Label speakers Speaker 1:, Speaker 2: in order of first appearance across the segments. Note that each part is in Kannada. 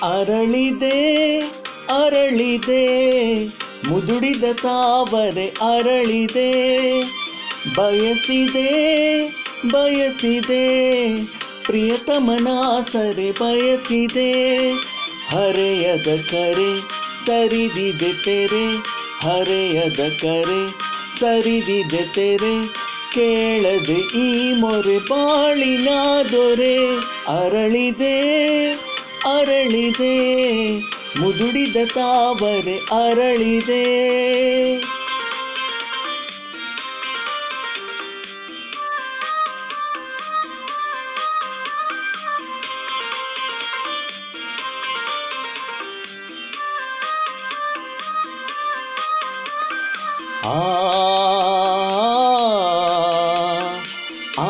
Speaker 1: ಅರಳಿದೆ ಅರಳಿದೆ ಮುದುಡಿದ ತಾವರೆ ಅರಳಿದೆ ಬಯಸಿದೆ ಬಯಸಿದೆ ಪ್ರಿಯತಮನ ಸರೆ ಬಯಸಿದೆ ಹರೆಯದ ಕರೆ ಸರಿದಿದೆ ತೆರೆ ಹರೆಯದ ಕರೆ ಸರಿದಿದೆ ತೆರೆ ಕೇಳದೆ ಈ ಮೊರೆ ಬಾಳಿನ ದೊರೆ ಅರಳಿದೆ ಅರಳಿದೆ ಮುದುಡಿದ ತಾವರೆ ಅರಳಿದೆ ಆ ಆ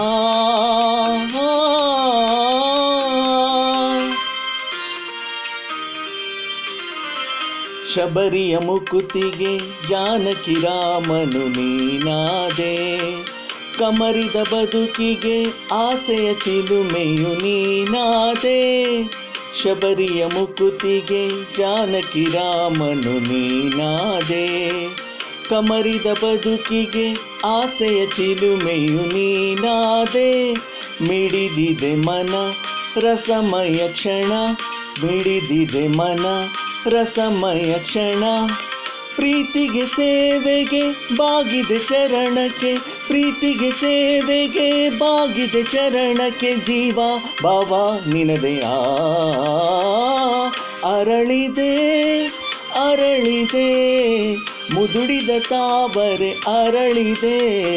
Speaker 1: ಶಬರಿಯ ಮುಕುತಿಗೆ ಜಾನಕಿ ರಾಮನು ನೀನಾದೆ ಕಮರಿದ ಬದುಕಿಗೆ ಆಸೆಯ ಚಿಲುಮೆಯು ನೀನಾದೆ ಶಬರಿಯ ಮುಕುತಿಗೆ ಜಾನಕಿ ರಾಮನು ನೀನಾದೆ ಕಮರಿದ ಬದುಕಿಗೆ ಆಸೆಯ ಚಿಲುಮೆಯು ನೀನಾದೆ ಮಿಡಿದಿದೆ ಮನ ರಸಮಯ ಕ್ಷಣ ಮಿಡಿದಿದೆ ಮನ ರಸಮಯ ಕ್ಷಣ ಪ್ರೀತಿಗೆ ಸೇವೆಗೆ ಬಾಗಿದೆ ಚರಣಕ್ಕೆ ಪ್ರೀತಿಗೆ ಸೇವೆಗೆ ಬಾಗಿದೆ ಚರಣಕ್ಕೆ ಜೀವ ಭಾವ ನಿನದೆ ಆ ಅರಳಿದೆ ಅರಳಿದೆ ಮುದುಡಿದ ತಾವರೆ ಅರಳಿದೆ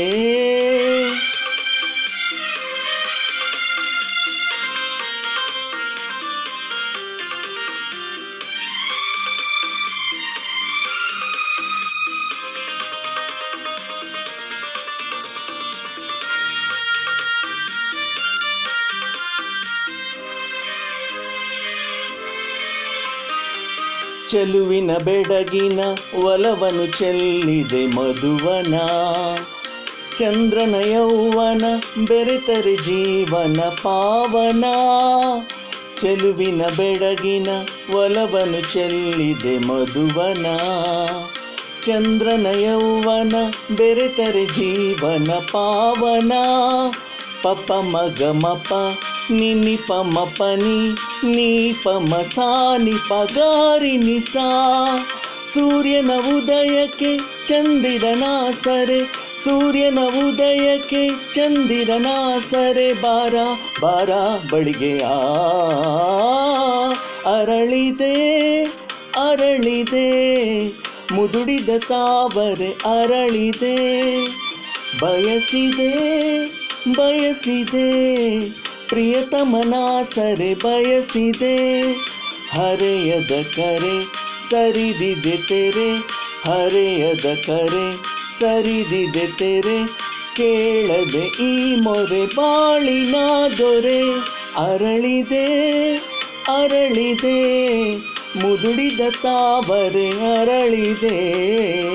Speaker 1: ಚೆಲುವಿನ ಬೆಡಗಿನ ಒಲವನು ಚೆಲ್ಲಿದೆ ಮಧುವನ ಚಂದ್ರನ ಯೌವನ ಬೆರೆತರೆ ಜೀವನ ಪಾವನ ಚೆಲುವಿನ ಬೆಡಗಿನ ಒಲವನು ಚೆಲ್ಲಿದೆ ಮಧುವನ ಚಂದ್ರನ ಯೌವನ ಬೆರೆತರೆ ಜೀವನ ಪಾವನ ಪಪ ಮಗ ಮಪ ನಿನಿ ಪಮ ಪನಿ ನೀ ಪಮ ಸಾನಿ ಪಗಾರಿ ನಿಸಾ ಸೂರ್ಯನ ಉದಯಕ್ಕೆ ಚಂದಿರನ ಸರೆ ಸೂರ್ಯನ ಉದಯಕ್ಕೆ ಚಂದಿರನ ಸರೆ ಬಾರ ಬಾರ ಬಳಿಗೆ ಆ ಅರಳಿದೆ ಅರಳಿದೆ ಮುದುಡಿದ ತಾವರೆ ಅರಳಿದೆ ಬಯಸಿದೆ ಬಯಸಿದೆ ಪ್ರಿಯತಮನ ಸರೆ ಬಯಸಿದೆ ಹರೆಯದ ಕರೆ ಸರಿದಿದೆ ತೆರೆ ಹರೆಯದ ಕರೆ ಸರಿದಿದೆ ತೆರೆ ಕೇಳದೆ ಈ ಮೊರೆ ಬಾಳಿನ ದೊರೆ ಅರಳಿದೆ ಅರಳಿದೆ ಮುದುಡಿದ ತಾವರೆ ಅರಳಿದೆ